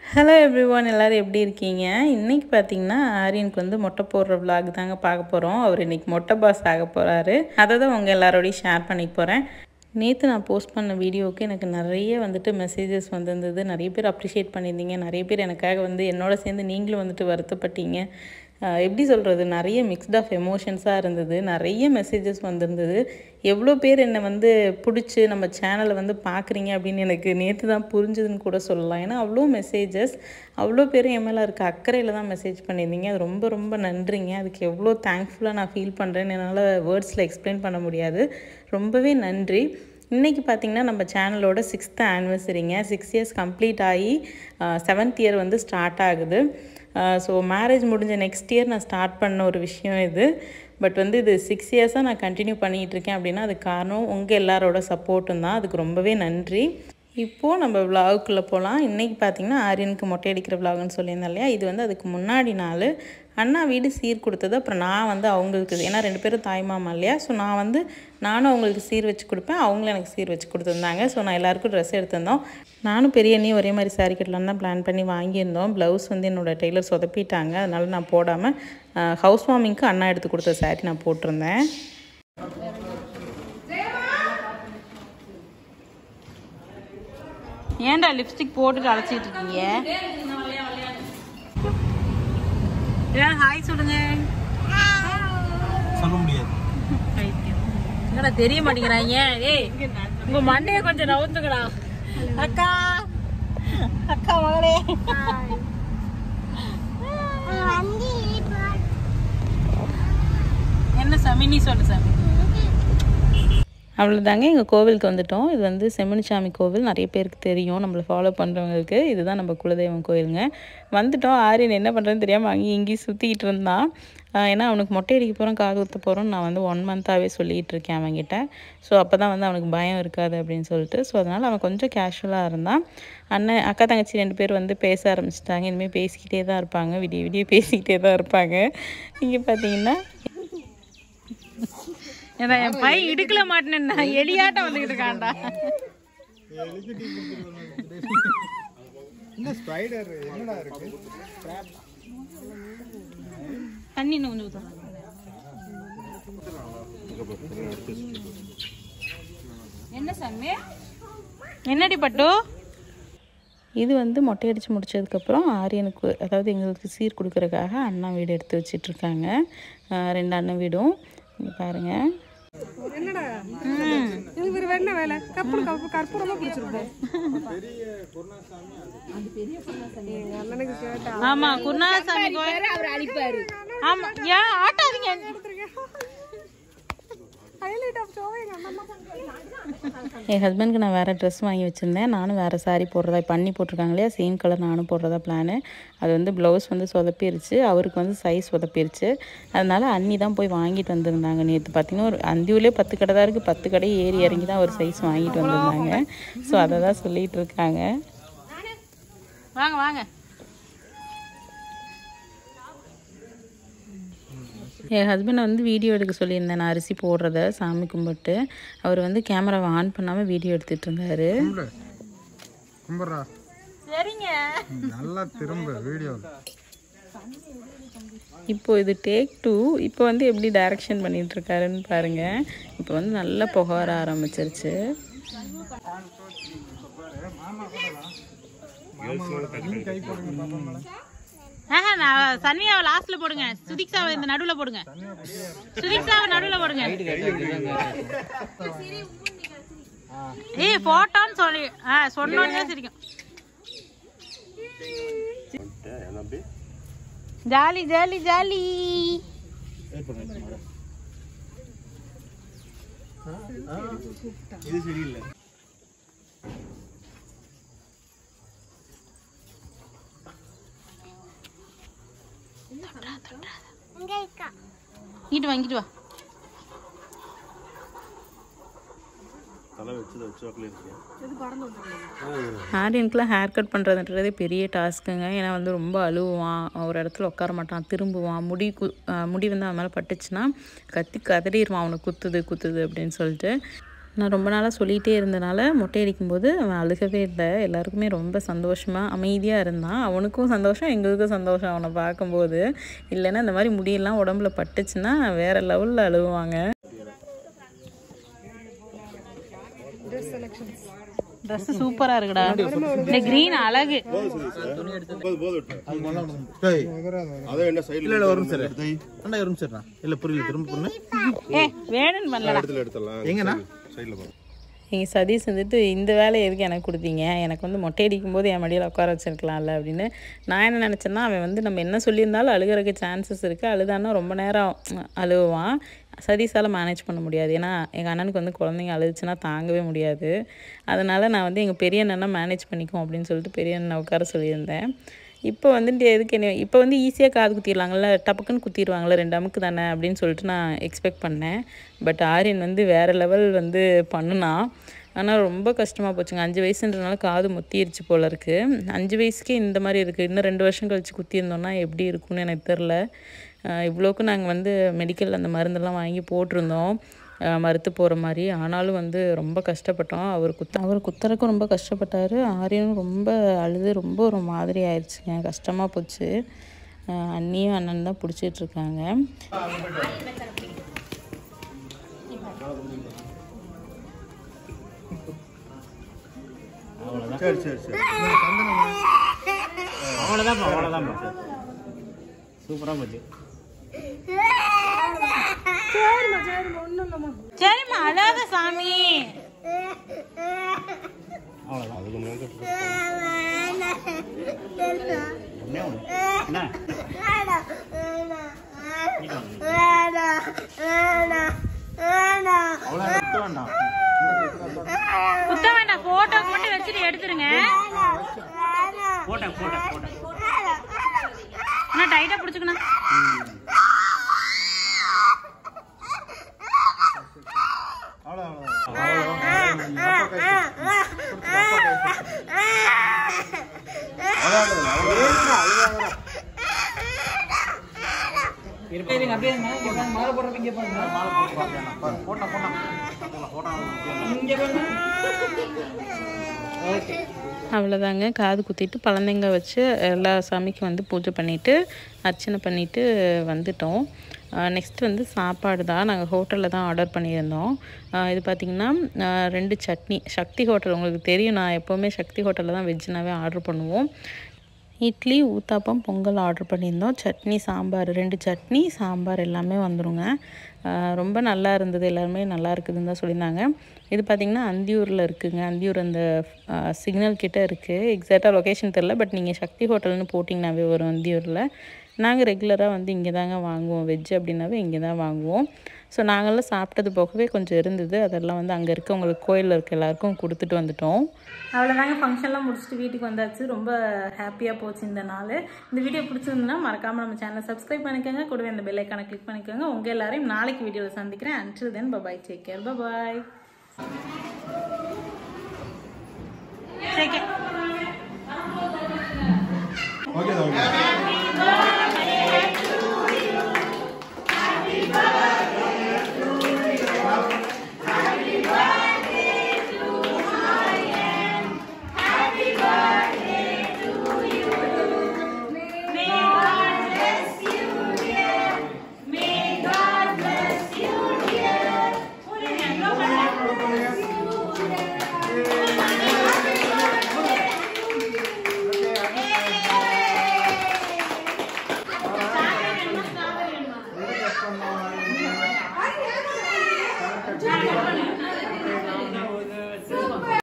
Hello every one எல்லோரும் எப்படி இருக்கீங்க இன்றைக்கி பார்த்தீங்கன்னா ஆரியனுக்கு வந்து மொட்டை போடுற vlog தாங்க பார்க்க போகிறோம் அவர் இன்றைக்கி மொட்டை பாஸ் ஆக போகிறாரு அதை தான் உங்கள் எல்லாரோடையும் ஷேர் பண்ணிக்க போகிறேன் நேற்று நான் போஸ்ட் பண்ண வீடியோவுக்கு எனக்கு நிறைய வந்துட்டு மெசேஜஸ் வந்திருந்தது நிறைய பேர் அப்ரிஷியேட் பண்ணியிருந்தீங்க நிறைய பேர் எனக்காக வந்து என்னோட சேர்ந்து நீங்களும் வந்துட்டு வருத்தப்பட்டீங்க ஆஹ் எப்படி சொல்கிறது நிறைய மிக்ஸ்ட் ஆஃப் எமோஷன்ஸாக இருந்தது நிறைய மெசேஜஸ் வந்திருந்தது எவ்வளோ பேர் என்னை வந்து பிடிச்சி நம்ம சேனலை வந்து பார்க்குறீங்க அப்படின்னு எனக்கு நேற்று தான் புரிஞ்சுதுன்னு கூட சொல்லலாம் ஏன்னா அவ்வளோ மெசேஜஸ் அவ்வளோ பேர் என் மேலே இருக்க அக்கறையில் தான் மெசேஜ் பண்ணியிருந்தீங்க அது ரொம்ப ரொம்ப நன்றிங்க அதுக்கு எவ்வளோ தேங்க்ஃபுல்லாக நான் ஃபீல் பண்ணுறேன்னு என்னால் வேர்ட்ஸில் எக்ஸ்பிளைன் பண்ண முடியாது ரொம்பவே நன்றி இன்றைக்கி பார்த்திங்கன்னா நம்ம சேனலோட சிக்ஸ்த்து ஆனிவர்சரிங்க சிக்ஸ் இயர்ஸ் கம்ப்ளீட் ஆகி செவன்த் இயர் வந்து ஸ்டார்ட் ஆகுது ஸோ மேரேஜ் முடிஞ்ச நெக்ஸ்ட் இயர் நான் ஸ்டார்ட் பண்ண ஒரு விஷயம் இது பட் வந்து இது சிக்ஸ் இயர்ஸாக நான் கண்டினியூ பண்ணிகிட்டு இருக்கேன் அப்படின்னா அதுக்கு காரணம் உங்கள் எல்லாரோட சப்போர்ட்டும் தான் அதுக்கு ரொம்பவே நன்றி இப்போது நம்ம விலாகுக்குள்ளே போகலாம் இன்றைக்கி பார்த்தீங்கன்னா ஆரியனுக்கு மொட்டை அடிக்கிற விலாகுன்னு சொல்லியிருந்தேன் இல்லையா இது வந்து அதுக்கு முன்னாடி நாள் அண்ணா வீடு சீர் கொடுத்தது அப்புறம் நான் வந்து அவங்களுக்கு ஏன்னா ரெண்டு பேரும் தாய்மாமா இல்லையா ஸோ நான் வந்து நானும் அவங்களுக்கு சீர் வச்சு கொடுப்பேன் அவங்களும் எனக்கு சீர் வச்சு கொடுத்துருந்தாங்க ஸோ நான் எல்லாருக்கும் ட்ரெஸ் எடுத்திருந்தோம் நானும் பெரிய அண்ணியும் ஒரே மாதிரி சாரி கட்டலான்னு தான் பிளான் பண்ணி வாங்கியிருந்தோம் ப்ளவுஸ் வந்து என்னோட டெய்லர் சொதப்பிட்டாங்க அதனால நான் போடாமல் ஹவுஸ் வார்மிங்க்கு அண்ணா எடுத்து கொடுத்த சாரி நான் போட்டிருந்தேன் ஏன்டா லிப்ஸ்டிக் போட்டுட்டு அழைச்சிட்டு இருக்கீங்க ஹாய் சொல்லுங்க சொல்ல முடியாது என்னடா தெரிய மாட்டேங்கிறாங்க ஏய் உங்க மண்டைய கொஞ்சம் நவுத்துக்கடா அக்கா அக்கா மகளே என்ன சாமி நீ சொல்லு சாமி அவ்வளோதாங்க எங்கள் கோவிலுக்கு வந்துட்டோம் இது வந்து செம்மணிச்சாமி கோவில் நிறைய பேருக்கு தெரியும் நம்மளை ஃபாலோ பண்ணுறவங்களுக்கு இதுதான் நம்ம குலதெய்வம் கோயிலுங்க வந்துட்டோம் ஆரியன் என்ன பண்ணுறதுன்னு தெரியாமல் அங்கேயும் இங்கேயும் சுற்றிக்கிட்டு இருந்தான் ஆஹ் ஏன்னா அவனுக்கு மொட்டை அடிக்க போகிறோம் காது ஊற்ற போகிறோம்னு நான் வந்து ஒன் மந்த்தாகவே சொல்லிகிட்டு இருக்கேன் அவன்கிட்ட ஸோ அப்போ தான் வந்து அவனுக்கு பயம் இருக்காது அப்படின்னு சொல்லிட்டு ஸோ அதனால் அவன் கொஞ்சம் கேஷுவலாக இருந்தான் அண்ணன் அக்கா தங்கச்சி ரெண்டு பேர் வந்து பேச ஆரம்பிச்சிட்டாங்க இனிமேல் பேசிக்கிட்டே தான் இருப்பாங்க விடிய விடிய பேசிக்கிட்டே தான் இருப்பாங்க இங்கே பார்த்தீங்கன்னா ஏதா என் பையன் இடுக்கல மாட்டேன்னா எலியாட்டம் வந்துகிட்டு இருக்கான்டா என்ன ஸ்பைடர் என்னடா இருக்கு தண்ணி இன்னும் கொஞ்சம் ஊத்தலாம். என்ன சாமி என்னடி பட்டு இது வந்து மொட்டை அடித்து முடிச்சதுக்கப்புறம் ஆரியனுக்கு அதாவது எங்களுக்கு சீர் கொடுக்கறதுக்காக அண்ணா வீடு எடுத்து வச்சிட்ருக்காங்க ரெண்டு அண்ணன் வீடும் இங்க பாருங்க இவர் என்ன வேலை கப்பல் கப்பல் கற்பூரமா பிடிச்சிருக்கோம் எங்க அண்ணனுக்கு கேட்டா ஆமா குருநாதசாமி கோயில் அவர் அழிப்பாரு ஆமா ஏன் ஆட்டாதீங்க ஹைலைட் ஆஃப் ஷோவை எங்க அண்ணன் தான் என் ஹஸ்பண்டுக்கு நான் வேறு ட்ரெஸ் வாங்கி வச்சுருந்தேன் நானும் வேறு saree போடுறதா பண்ணி போட்டிருக்காங்க இல்லையா சேம் கலர் நானும் போடுறதா பிளானு அது வந்து ப்ளவுஸ் வந்து சொதப்பிருச்சு அவருக்கு வந்து சைஸ் சொதப்பிருச்சு அதனால அண்ணி தான் போய் வாங்கிட்டு வந்திருந்தாங்க நேற்று பார்த்தீங்கன்னா ஒரு அந்தியூலே பத்து கடை தான் இருக்குது பத்து கடை ஏறி இறங்கி தான் ஒரு சைஸ் வாங்கிட்டு வந்திருந்தாங்க ஸோ அதை தான் சொல்லிகிட்டு இருக்காங்க வாங்க வாங்க என் ஹஸ்பண்டை வந்து வீடியோ எடுக்க சொல்லியிருந்தேன் நான் அரிசி போடுறத சாமி கும்பிட்டு அவர் வந்து கேமராவை ஆன் பண்ணாமல் வீடியோ எடுத்துகிட்டு இருந்தார் கும்பிடு கும்பிட்றா சரிங்க நல்லா திரும்ப வீடியோ இப்போ இது டேக் டூ இப்போ வந்து எப்படி டைரக்ஷன் பண்ணிட்டு இருக்காருன்னு பாருங்க இப்போ வந்து நல்லா புகை வர ஆரம்பிச்சிருச்சு கை போடுங்க பாப்பா மேடம் ஆஹா நான் சன்னியாவை லாஸ்ட்ல போடுங்க சுதிக்ஷாவை இந்த நடுவுல போடுங்க சுதிக்ஷாவை நடுவுல போடுங்க ஏய் போட்டோன்னு சொல்லி ஆ சொன்னோன்னே சிரிக்கும் ஜாலி ஜாலி ஜாலி இது சரியில்லை இங்கிட்டு வா இங்கிட்டு வா ஆரியனுக்குலாம் ஹேர் கட் பண்ணுறதுன்றதே பெரிய டாஸ்க்குங்க ஏன்னா வந்து ரொம்ப அழுவான் ஒரு இடத்துல உட்கார மாட்டான் திரும்புவான் முடி கு அஹ் முடி வந்து அவன் மேலே பட்டுச்சுன்னா கத்தி கதறிடுவான் அவனை குத்துது குத்துது அப்படின்னு சொல்லிட்டு நான் ரொம்ப நாளாக சொல்லிகிட்டே இருந்தனால மொட்டை அடிக்கும்போது அவன் அழுகவே இல்லை எல்லாருக்குமே ரொம்ப சந்தோஷமாக அமைதியாக இருந்தான் அவனுக்கும் சந்தோஷம் எங்களுக்கும் சந்தோஷம் அவனை பார்க்கும்போது இல்லைன்னா இந்த மாதிரி முடியெல்லாம் உடம்புல பட்டுச்சுன்னா வேறு லெவலில் அழுவாங்க ட்ரெஸ் சூப்பரா இருக்குடா இந்த கிரீன் அழகு இல்ல இல்ல ஒரு நிமிஷம் இரு. அண்ணா, ஒரு நிமிஷம் இருண்ணா. இல்ல புரியல திரும்ப பண்ணு ஏ வேணும்னு பண்ணலடா எங்கண்ணா எங்கள் சதீஷ் வந்துட்டு இந்த வேலையை எதுக்கு எனக்கு கொடுத்தீங்க எனக்கு வந்து மொட்டை அடிக்கும்போது என் மடியில் உட்கார வச்சிருக்கலாம்ல அப்படின்னு நான் என்ன நினச்சேன்னா அவன் வந்து நம்ம என்ன சொல்லியிருந்தாலும் அழுகிறதுக்கு சான்சஸ் இருக்குது அழுதான்னா ரொம்ப நேரம் அழுவான் சதீஷால் மேனேஜ் பண்ண முடியாது ஏன்னா எங்கள் அண்ணனுக்கு வந்து குழந்தைங்க அழுதுச்சுன்னா தாங்கவே முடியாது அதனால் நான் வந்து எங்கள் பெரிய அண்ணனை மேனேஜ் பண்ணிக்குவோம் அப்படின்னு சொல்லிட்டு பெரிய அண்ணனை உட்கார சொல்லியிருந்தேன் இப்போ வந்துட்டு எதுக்கு என்ன இப்போ வந்து ஈஸியாக காது குத்திடலாங்கல்ல டப்புக்குன்னு குத்திடுவாங்கள்ல ரெண்டு அமுக்கு தானே அப்படின்னு சொல்லிட்டு நான் எக்ஸ்பெக்ட் பண்ணேன் பட் ஆரியன் வந்து வேறு லெவல் வந்து பண்ணுனான் ஆனால் ரொம்ப கஷ்டமாக போச்சுங்க அஞ்சு வயசுன்றனால காது முத்திருச்சு போல இருக்குது அஞ்சு வயசுக்கே இந்த மாதிரி இருக்குது இன்னும் ரெண்டு வருஷம் கழிச்சு குத்தியிருந்தோன்னா எப்படி இருக்கும்னு எனக்கு தெரில இவ்வளோக்கும் நாங்கள் வந்து மெடிக்கல் அந்த மருந்தெல்லாம் வாங்கி போட்டிருந்தோம் அஹ் மறுத்து போகிற மாதிரி ஆனாலும் வந்து ரொம்ப கஷ்டப்பட்டோம் அவர் குத்த அவர் குத்துறக்கும் ரொம்ப கஷ்டப்பட்டார் ஆரியனும் ரொம்ப அழுது ரொம்ப ஒரு மாதிரி ஆயிடுச்சுங்க கஷ்டமாக போச்சு அஹ் அண்ணியும் அண்ணன் தான் பிடிச்சிட்டு இருக்காங்க சரி சரி சரி அவ்வளோதான் அவ்வளோதான் சூப்பராக போச்சு சரிம்மா அழாத சாமி ஒண்ணே ஒன்று என்ன அவ்வளோ எடுத்து வேண்டாம் குத்த வேண்டாம் போட்டோக்கு மட்டும் வச்சுட்டு எடுத்துருங்க போட்டேன் போட்டேன் போட்டேன் ஆனா டைட்டா பிடிச்சுக்கணும் அவ்வளோதாங்க காது குத்திட்டு பழந்தைங்க வச்சு எல்லா சாமிக்கும் வந்து பூஜை பண்ணிவிட்டு அர்ச்சனை பண்ணிவிட்டு வந்துட்டோம் நெக்ஸ்ட் வந்து சாப்பாடு தான் நாங்கள் ஹோட்டலில் தான் ஆர்டர் பண்ணியிருந்தோம் அஹ் இது பார்த்திங்கன்னா அஹ் ரெண்டு சட்னி சக்தி ஹோட்டல் உங்களுக்கு தெரியும் நான் எப்போவுமே சக்தி ஹோட்டலில் தான் வெஜ்னாவே ஆர்டர் பண்ணுவோம் இட்லி ஊத்தாப்பம் பொங்கல் ஆர்டர் பண்ணியிருந்தோம் சட்னி சாம்பார் ரெண்டு சட்னி சாம்பார் எல்லாமே வந்துருங்க ஆஹ் ரொம்ப நல்லா இருந்தது எல்லாருமே நல்லா இருக்குதுன்னு தான் சொல்லியிருந்தாங்க இது பார்த்திங்கன்னா அந்தியூரில் இருக்குங்க அந்தியூர் அந்த சிக்னல் கிட்ட இருக்குது எக்ஸாக்டாக லொக்கேஷன் தெரில பட் நீங்கள் சக்தி ஹோட்டல்னு போட்டிங்கனாவே வரும் அந்தியூரில் நாங்கள் ரெகுலராக வந்து இங்கே தாங்க வாங்குவோம் வெஜ் அப்படின்னாவே இங்கே தான் வாங்குவோம் ஸோ நாங்கள்லாம் சாப்பிட்டது போகவே கொஞ்சம் இருந்தது அதெல்லாம் வந்து அங்கே இருக்கவங்களுக்கு கோயிலில் இருக்க எல்லாருக்கும் கொடுத்துட்டு வந்துட்டோம் அவ்வளோதாங்க ஃபங்க்ஷன்லாம் முடிச்சுட்டு வீட்டுக்கு வந்தாச்சு ரொம்ப ஹாப்பியாக போச்சு இந்த நாள் இந்த வீடியோ பிடிச்சிருந்ததுன்னா மறக்காமல் நம்ம சேனலை சப்ஸ்கிரைப் பண்ணிக்கோங்க கூடவே இந்த பெல் ஐக்கானை கிளிக் பண்ணிக்கோங்க உங்கள் எல்லாரையும் நாளைக்கு வீடியோவில் சந்திக்கிறேன் until then bye bye take care bye bye Take it. Thank you.